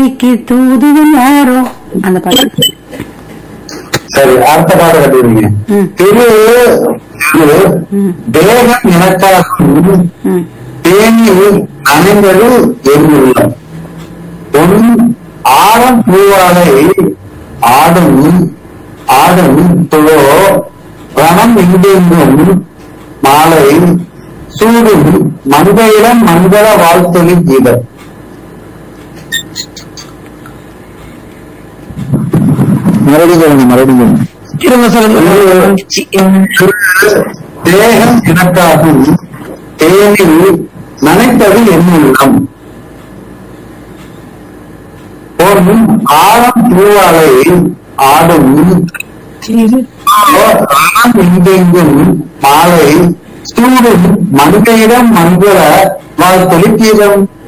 மனைவிக்கு தூதுவன் யாரோ அந்த பாட்டு சரி அடுத்த பாடம் கட்டுவீங்க ம். திரு திரு ம். தேகம் எனக்காகும் ம் தேனி அனைவரு எங்குள்ளம் பொன் ஆடம் பூவாலை ஆடும் ஆடும் துளோ வனம் எங்கெங்கும் மாலை சூடும் மங்கையிடம் மங்கள வாழ்த்தொலி கீதம் மறுபடியும் சொல்லுங்க மறுபடியும் திரும்ப சொல்லுங்க தேகம் எனக்காகும் தேனில் நனைத்தது என் உள்ளம் பொன் ஆழம் பூவாலை ஆடும் ரணம் எங்கெங்கும் மாலை சூடும் மங்கையிடம் மங்கள வாழ்த்தொலி கீதம்